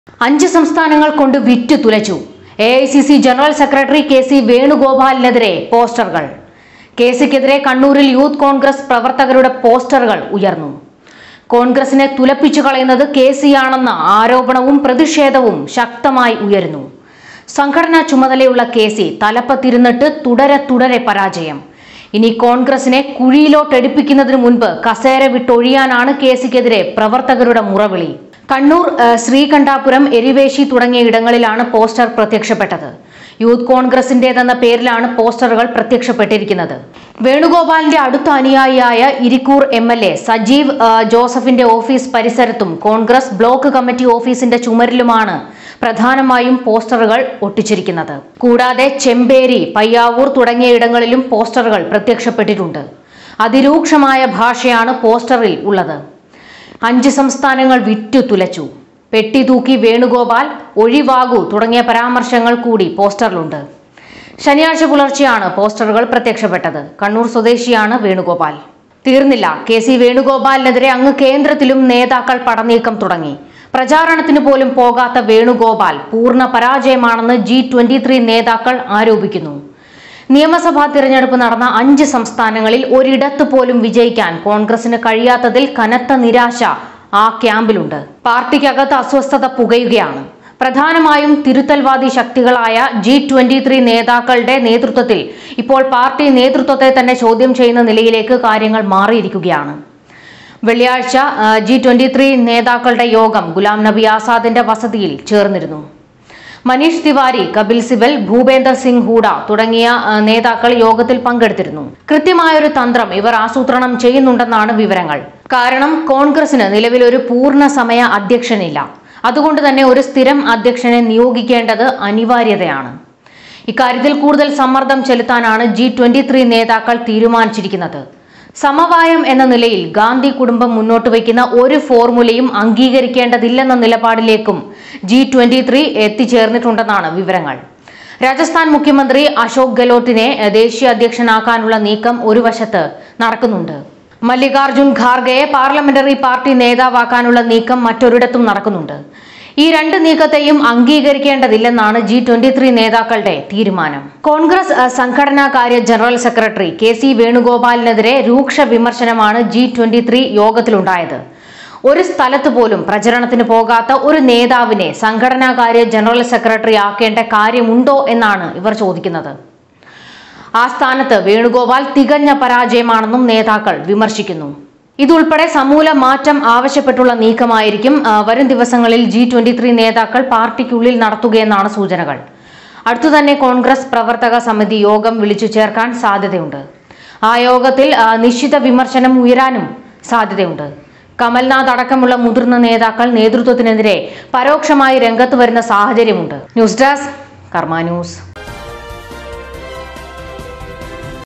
അഞ്ച് സംസ്ഥാനങ്ങൾ കൊണ്ട് വിറ്റു തുലച്ചു A I C C general secretary K C വേണുഗോപാലിനെതിരെ പോസ്റ്ററുകൾ കെ സിക്കെതിരെ കണ്ണൂരിൽ യൂത്ത് കോൺഗ്രസ് പ്രവർത്തകരുടെ പോസ്റ്ററുകൾ ഉയർന്നു കോൺഗ്രസിനെ തുലപ്പിച്ചു കളയുന്നത് കെ സിയാണെന്ന ആരോപണവും പ്രതിഷേധവും ശക്തമായി ഉയരുന്നു സംഘടനാ ചുമതലയുള്ള കെ സി തലപ്പത്തിരുന്നിട്ട് തുടരെ തുടരെ പരാജയം ഇനി കോൺഗ്രസിനെ കുഴിയിലോട്ടെടുപ്പിക്കുന്നതിന് മുൻപ് കസേര വിട്ടൊഴിയാനാണ് കെ സിക്കെതിരെ പ്രവർത്തകരുടെ മുറവിളി കണ്ണൂർ ഏഹ്, ശ്രീകണ്ഠാപുരം എരിവേശി തുടങ്ങിയ ഇടങ്ങളിലാണ് പോസ്റ്റർ പ്രത്യക്ഷപ്പെട്ടത് യൂത്ത് കോൺഗ്രസിന്റേതെന്ന പേരിലാണ് പോസ്റ്ററുകൾ പ്രത്യക്ഷപ്പെട്ടിരിക്കുന്നത് വേണുഗോപാലിന്റെ അടുത്ത അനുയായിയായ Irikkur M L A Sajeev ഏഹ്, ജോസഫിന്റെ ഓഫീസ് പരിസരത്തും കോൺഗ്രസ് ബ്ലോക്ക് കമ്മിറ്റി ഓഫീസിന്റെ ചുമരിലുമാണ് പ്രധാനമായും പോസ്റ്ററുകൾ ഒട്ടിച്ചിരിക്കുന്നത് കൂടാതെ ചെമ്പേരി പയ്യാവൂർ തുടങ്ങിയ ഇടങ്ങളിലും പോസ്റ്ററുകൾ പ്രത്യക്ഷപ്പെട്ടിട്ടുണ്ട് അതിരൂക്ഷമായ ഭാഷയാണ് പോസ്റ്ററിൽ ഉള്ളത് അഞ്ച് സംസ്ഥാനങ്ങൾ വിറ്റു തുലച്ചു പെട്ടി തൂക്കി വേണുഗോപാൽ ഒഴിവാകൂ തുടങ്ങിയ പരാമർശങ്ങൾ കൂടി പോസ്റ്ററിലുണ്ട് ശനിയാഴ്ച പുലർച്ചെയാണ് പോസ്റ്ററുകൾ പ്രത്യക്ഷപ്പെട്ടത് കണ്ണൂർ സ്വദേശിയാണ് വേണുഗോപാൽ തീർന്നില്ല കെ സി വേണുഗോപാലിനെതിരെ അങ്ങ് കേന്ദ്രത്തിലും നേതാക്കൾ പടനീക്കം തുടങ്ങി പ്രചാരണത്തിന് പോലും പോകാത്ത വേണുഗോപാൽ പൂർണ്ണ പരാജയമാണെന്ന് ജി ട്വന്റി ത്രീ നേതാക്കൾ ആരോപിക്കുന്നു നിയമസഭാ തിരഞ്ഞെടുപ്പ് നടന്ന അഞ്ച് സംസ്ഥാനങ്ങളിൽ ഒരിടത്ത് പോലും വിജയിക്കാൻ കോൺഗ്രസിന് കഴിയാത്തതിൽ കനത്ത നിരാശ ആ ക്യാമ്പിലുണ്ട് പാർട്ടിക്കകത്ത് അസ്വസ്ഥത പുകയുകയാണ് പ്രധാനമായും തിരുത്തൽവാദി ശക്തികളായ ജി ട്വന്റി ത്രീ നേതാക്കളുടെ നേതൃത്വത്തിൽ ഇപ്പോൾ പാർട്ടി നേതൃത്വത്തെ തന്നെ ചോദ്യം ചെയ്യുന്ന നിലയിലേക്ക് കാര്യങ്ങൾ മാറിയിരിക്കുകയാണ് വെള്ളിയാഴ്ച ജി ട്വന്റി ത്രീ നേതാക്കളുടെ യോഗം ഗുലാം നബി ആസാദിന്റെ വസതിയിൽ ചേർന്നിരുന്നു മനീഷ് തിവാരി കപിൽ സിബൽ ഭൂപേന്ദർ സിംഗ് ഹൂഡ തുടങ്ങിയ ആ, നേതാക്കൾ യോഗത്തിൽ പങ്കെടുത്തിരുന്നു കൃത്യമായൊരു തന്ത്രം ഇവർ ആസൂത്രണം ചെയ്യുന്നുണ്ടെന്നാണ് വിവരങ്ങൾ കാരണം കോൺഗ്രസിന് നിലവിൽ ഒരു പൂർണ്ണ സമയ അധ്യക്ഷനില്ല അതുകൊണ്ട് തന്നെ ഒരു സ്ഥിരം അധ്യക്ഷനെ നിയോഗിക്കേണ്ടത് അനിവാര്യതയാണ് ഇക്കാര്യത്തിൽ കൂടുതൽ സമ്മർദ്ദം ചെലുത്താനാണ് ജി ട്വന്റി ത്രീ നേതാക്കൾ തീരുമാനിച്ചിരിക്കുന്നത് സമവായം എന്ന നിലയിൽ ഗാന്ധി കുടുംബം മുന്നോട്ട് വയ്ക്കുന്ന ഒരു ഫോർമുലയും അംഗീകരിക്കേണ്ടതില്ലെന്ന നിലപാടിലേക്കും ജി ട്വന്റി ത്രീ എത്തിച്ചേർന്നിട്ടുണ്ടെന്നാണ് വിവരങ്ങൾ രാജസ്ഥാൻ മുഖ്യമന്ത്രി അശോക് ഗെലോട്ടിനെ എഹ്, ദേശീയ അധ്യക്ഷനാക്കാനുള്ള നീക്കം ഒരു വശത്ത് നടക്കുന്നുണ്ട് മല്ലികാർജുൻ ഖാർഗെയെ പാർലമെന്ററി പാർട്ടി നേതാവാക്കാനുള്ള നീക്കം മറ്റൊരിടത്തും നടക്കുന്നുണ്ട് ഈ രണ്ട് നീക്കത്തെയും അംഗീകരിക്കേണ്ടതില്ലെന്നാണ് ജി ട്വന്റി ത്രീ നേതാക്കളുടെ തീരുമാനം കോൺഗ്രസ് അഹ്, സംഘടനാ കാര്യ ജനറൽ സെക്രട്ടറി കെ സി വേണുഗോപാലിനെതിരെ രൂക്ഷ വിമർശനമാണ് ജി ട്വന്റി ത്രീ യോഗത്തിലുണ്ടായത് ഒരു സ്ഥലത്ത് പോലും പ്രചരണത്തിന് പോകാത്ത ഒരു നേതാവിനെ സംഘടനാ കാര്യ ജനറൽ സെക്രട്ടറി ആക്കേണ്ട കാര്യമുണ്ടോ എന്നാണ് ഇവർ ചോദിക്കുന്നത് ആ സ്ഥാനത്ത് വേണുഗോപാൽ തികഞ്ഞ പരാജയമാണെന്നും നേതാക്കൾ വിമർശിക്കുന്നു ഇതുൾപ്പെടെ സമൂല മാറ്റം ആവശ്യപ്പെട്ടുള്ള നീക്കമായിരിക്കും ആ, വരും ദിവസങ്ങളിൽ ജി ട്വന്റി ത്രീ നേതാക്കൾ പാർട്ടിക്കുള്ളിൽ നടത്തുകയെന്നാണ് സൂചനകൾ അടുത്തുതന്നെ കോൺഗ്രസ് പ്രവർത്തക സമിതി യോഗം വിളിച്ചു ചേർക്കാൻ സാധ്യതയുണ്ട് ആ യോഗത്തിൽ ആ, നിശ്ചിത വിമർശനം ഉയരാനും സാധ്യതയുണ്ട് കമൽനാഥ് അടക്കമുള്ള മുതിർന്ന നേതാക്കൾ നേതൃത്വത്തിനെതിരെ പരോക്ഷമായി രംഗത്ത് വരുന്ന സാഹചര്യമുണ്ട് ന്യൂസ് ഡെസ്ക് കർമ്മ ന്യൂസ്